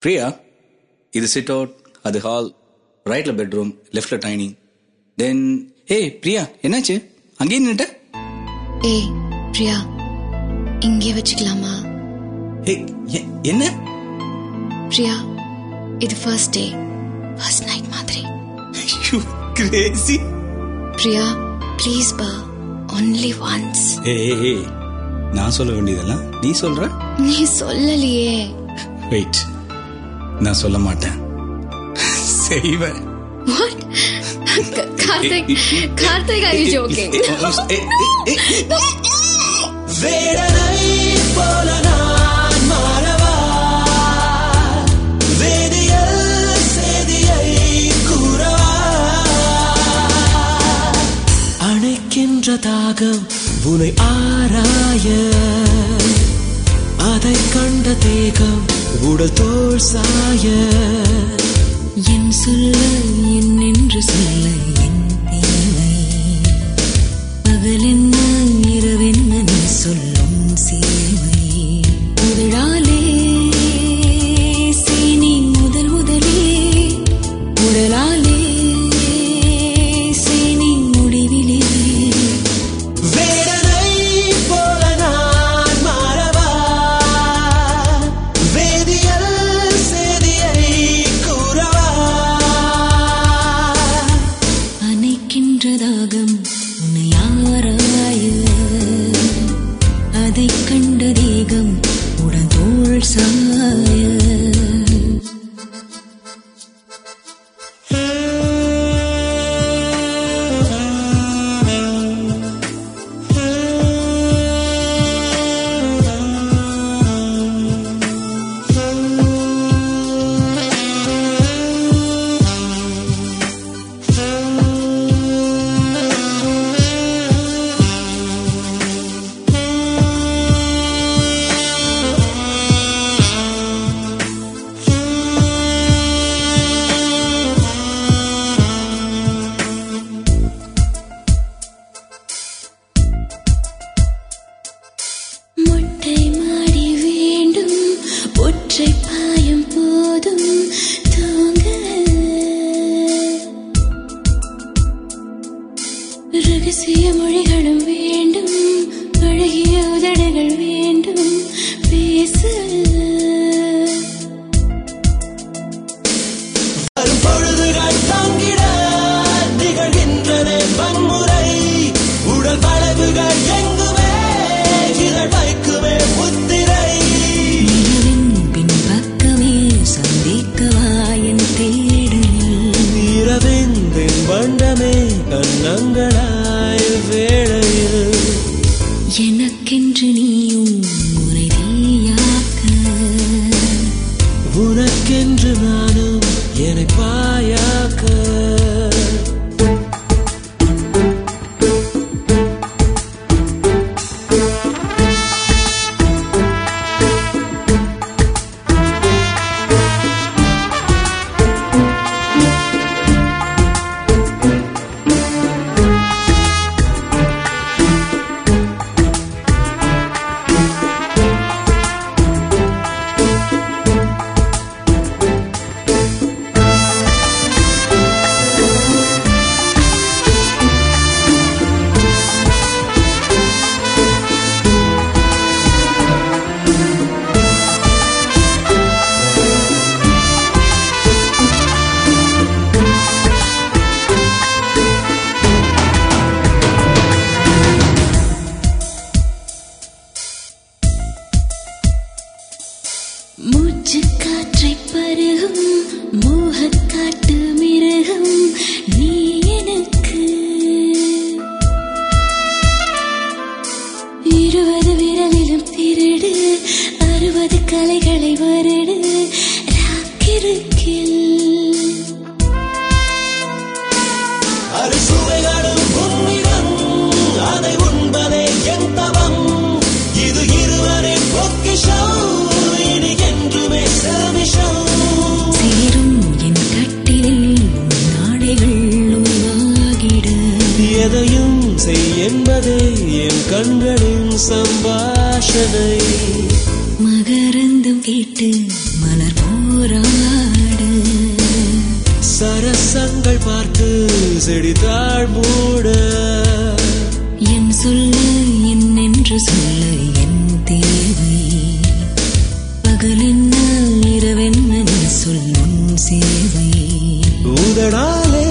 பிரியா இது sit out அது hall ரைட்ல பெட்ரூம் லெஃப்ட்ல டைனிங் தென் ஏய் பிரியா என்னாச்சு அங்கேயே நின்னுட்ட ஏய் பிரியா இங்கே வச்சுக்கலாமா ஏய் எ- என்ன பிரியா இது ஃபர்ஸ்ட் டே ஃபர்ஸ்ட் நைட் மாதிரி கிரேசி பிரியா ப்ளீஸ் பா ஒன்லி ஒன்ஸ் ஏய் நான் சொல்ல வேண்டியதெல்லாம் நீ சொல்ற நீ சொல்லலையே வெயிட் நான் சொல்ல மாட்டேன் செய்வேன் what Karthik Karthik I joking வேடனை போல நான் மாறவா வேதியல் செய்தியை கூறவா அணைக்கின்ற தாகம் உனை ஆராய அதை கண்ட தேகம் உடல் தோல் சாய என் சொல்ல என் என்று சொல்ல என் தேவை பகலென்ன இரவென்ன நீ சொல்லும் சேவை முதலாலே சீனி முதல் முதலே உடலாலே சீனி முடிவிலே வேடனை போல நான் மாறவா வேதியல் செய்தியை கூறவா அணைக்கின்ற தாகம் உன்னை ஆராய அதை கண்ட தேகம் உடன் தோள் சாய மொட்டை மாடி வேண்டும் ஒற்றை பாயம் போதும் தூங்க ரகசிய மொழிகளும் வேண்டும் அழகிய உதடுகள் வேண்டும் பேச வரும் பொழுதுகள் தாங்கிட நிகழ்கின்றன வன்முறை உடல் வளைவுகள் எங்குமே இதழ் வைக்குமே முத்திரை நிலவின் பின்பக்கமே சந்திக்கவா என் தேடலில் இரவின் வண்டமே கண்ணங்களாய் வேளையில் எனக்கென்று நீயும் உரை தீயாக்க உனக்கென்று நானும் என்னை பாயாக்க மூச்சு காற்றை பருகும் மோகக்காட்டு மிருகம் நீ எனக்கு இருபது விரலிலும் திருடு அறுபது கலைகளை வருடு ராக்கிருக்கில் அறுசுவைகளும் உன்னிடம் அதை உண்பதே என் தவம் இது இருவரின் பொக்கிஷம் இனி என்றுமே செல்விஷம் சேரும் என் கட்டிலில் உன் நாடைகள் உருவாகிட எதையும் செய் என்பதே என் கண்களின் சம்பாஷணை மகரந்தம் கேட்டு மலர் போரா செடி தாழ்மூட என் சொல்ல என்னென்று சொல்ல என் தேவை பகலென்ன இரவென்ன நீ சொல்லும் சேவை உதடாலே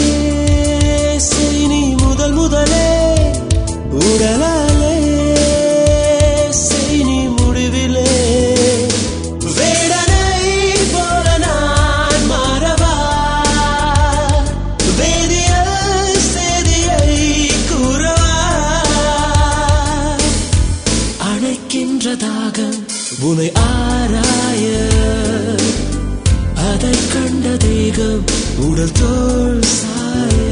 செய் நீ முதல் முதலே உடலாலே செய் நீ முடிவிலே வேடனை போல நான் மாறவா வேதியல் செய்தியை கூறவா அணைக்கின்ற தாகம் உனை ஆராய அதை கண்ட தேகம் உடல் தோல் சாய